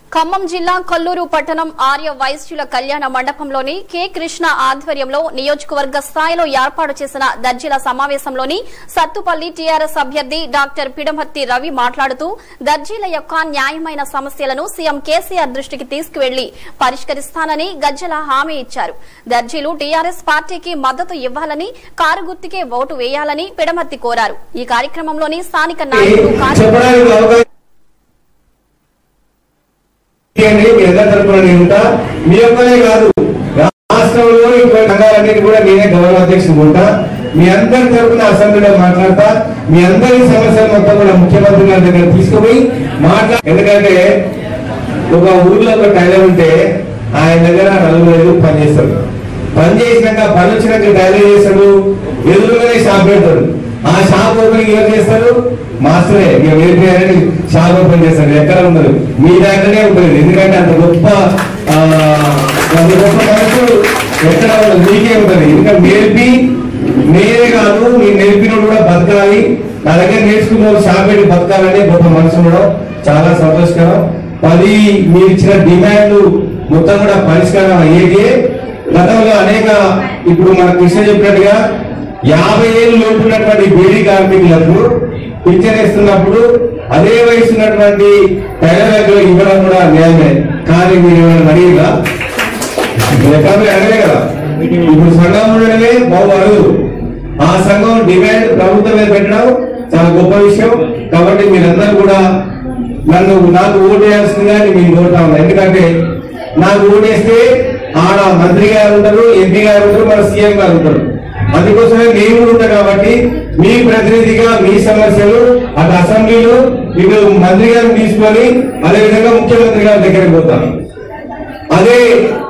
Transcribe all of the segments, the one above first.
ఖమ్మం జిల్లా కొల్లూరు పట్టణం ఆర్య వైశ్యుల కళ్యాణ మండపంలోని కె కృష్ణ ఆధ్వర్యంలో నియోజకవర్గ స్థాయిలో ఏర్పాటు చేసిన దర్జీల సమావేశంలోని సత్తుపల్లి టీఆర్ఎస్ అభ్యర్థి డాక్టర్ పిడమత్తి రవి మాట్లాడుతూ దర్జీల యొక్క న్యాయమైన సమస్యలను సీఎం కేసీఆర్ దృష్టికి తీసుకువెళ్లి పరిష్కరిస్తానని గజ్జల హామీ ఇచ్చారు దర్జీలు టీఆర్ఎస్ పార్టీకి మద్దతు ఇవ్వాలని కారు గుర్తుకే ఓటు వేయాలని పిడమత్తి కోరారు ఈ కార్యక్రమంలోని స్థానిక నాయకులు కార్య- చెప్పడానికి అవకాశం ఇవ్వండి. మీ అందరి తరపున నేను ఉంటా మీ ఒక్కనే కాదు రాష్ట్రంలో ఇంకో రంగాలన్నిటి కూడా నేనే గౌరవ అధ్యక్షుడు ఉంటా మీ అందరి తరపున అసెంబ్లీలో మాట్లాడతా మీ అందరి సమస్యలు మొత్తం కూడా ముఖ్యమంత్రి గారి దగ్గర తీసుకుపోయి మాట్లా ఎందుకంటే ఒక ఊర్లో ఒక టైలర్ ఉంటే ఆయన దగ్గర నలుగురు ఐదుగురు పని చేస్తాడు పని చేసినాక పని వచ్చినాక టైలర్ చేస్తాడు ఎదురుగానే షాప్ పెడతాడు ఆ షాప్ ఓపెనింగ్ ఎవరు చేస్తారు మాస్టరే ఇక వేరే షాప్ ఓపెన్ చేస్తారు ఎక్కడ ఉండదు మీ దాంట్లోనే ఉంటుంది ఎందుకంటే అంత గొప్ప ఆ, అంత గొప్ప మనసు ఎక్కడ ఉండదు మీకే ఉంటుంది ఇంకా నేర్పి నేనే కాదు మీ నేర్పినోడు కూడా బతకాలి నా దగ్గర నేర్చుకున్న వాళ్ళు షాప్ పెట్టి బతకాలనే గొప్ప మనసు ఉండడం చాలా సంతోషకరం పది మీరు ఇచ్చిన డిమాండ్లు మొత్తం కూడా పరిష్కారం అయ్యేది గతంలో అనేక ఇప్పుడు మన కృష్ణ చెప్పినట్టుగా యాభై ఏళ్ళు లోపు ఉన్నటువంటి బీడీ కార్మికులకు పింఛన్ ఇస్తున్నప్పుడు అదే వయసు ఉన్నటువంటి టైలర్లకు ఇవ్వడం కూడా న్యాయమే కానీ మీరు ఏమైనా అడిగిగా ఎక్కడ అడగలే కదా ఇప్పుడు సంఘం ఉండడమే బాగు అడుగు ఆ సంఘం డిమాండ్ ప్రభుత్వం మీద పెట్టడం చాలా గొప్ప విషయం కాబట్టి మీరందరూ కూడా నన్ను నాకు ఓటు వేయాల్సిందిగా నేను కోరుతా ఉన్నా ఎందుకంటే నాకు ఓటేస్తే ఆడ మంత్రి గారు ఉంటారు ఎంపీ గారు ఉంటారు మన సీఎం గారు ఉంటారు అందుకోసమే నేను కూడా ఉంటా కాబట్టి మీ ప్రతినిధిగా మీ సమస్యలు అటు అసెంబ్లీలో ఇటు మంత్రి గారిని తీసుకొని అదేవిధంగా ముఖ్యమంత్రి గారి దగ్గరికి పోతాను అదే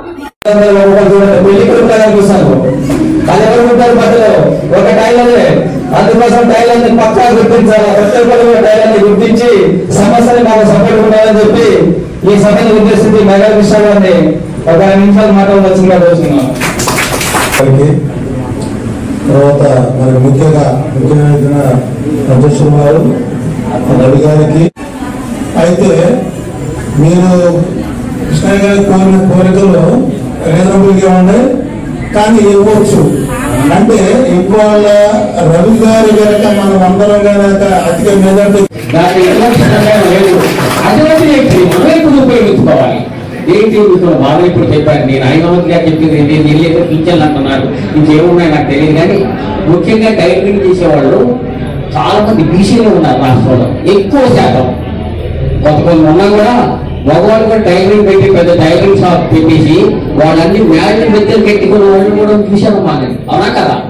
పెళ్లి కొడుకు చూసాను అది ఎవరు ఉంటారు మధ్యలో ఒక టైలరే అందుకోసం టైలర్ ని పక్కా గుర్తించాలి ప్రతి ఒక్కరు టైలర్ ని గుర్తించి సమస్యలు మాకు సపోర్ట్ ఉండాలని చెప్పి ఈ సభను ఉద్దేశించి మెగా కృష్ణ గారిని ఒక ఐదు నిమిషాలు మాట్లాడవలసిందిగా కోరుతున్నాను గారికి తర్వాత మరి ముఖ్యంగా ముఖ్యమైన అధ్యక్షులు వారు రవి గారికి అయితే మీరు కృష్ణయ్య గారి కోరిన కోరికలు రీజనబుల్ గా ఉన్నాయి కానీ ఇవ్వచ్చు అంటే ఇవాళ రవి గారి కనుక మనం అందరం కనుక అధిక మెజార్టీ దాని విమర్శనంగా లేదు అటువంటి వ్యక్తి మనం ఇప్పుడు ఉపయోగించుకోవాలి ఏంటి ఇప్పుడు బాగా ఇప్పుడు చెప్పారు నేను ఐదు మందిగా చెప్పింది నేను వెళ్ళేది పింఛన్లు అంటున్నారు ఇంకేమున్నాయి నాకు తెలియదు కానీ ముఖ్యంగా టైలరింగ్ చేసేవాళ్ళు చాలా మంది బీసీలు ఉన్నారు రాష్ట్రంలో ఎక్కువ శాతం కొంతమంది ఉన్నా కూడా మగవాళ్ళు కూడా టైలరింగ్ పెట్టి పెద్ద టైలరింగ్ షాప్ పెట్టేసి వాళ్ళన్ని మ్యారేజ్ మధ్యలో పెట్టుకున్న వాళ్ళు కూడా చూశాను మా అవునా కదా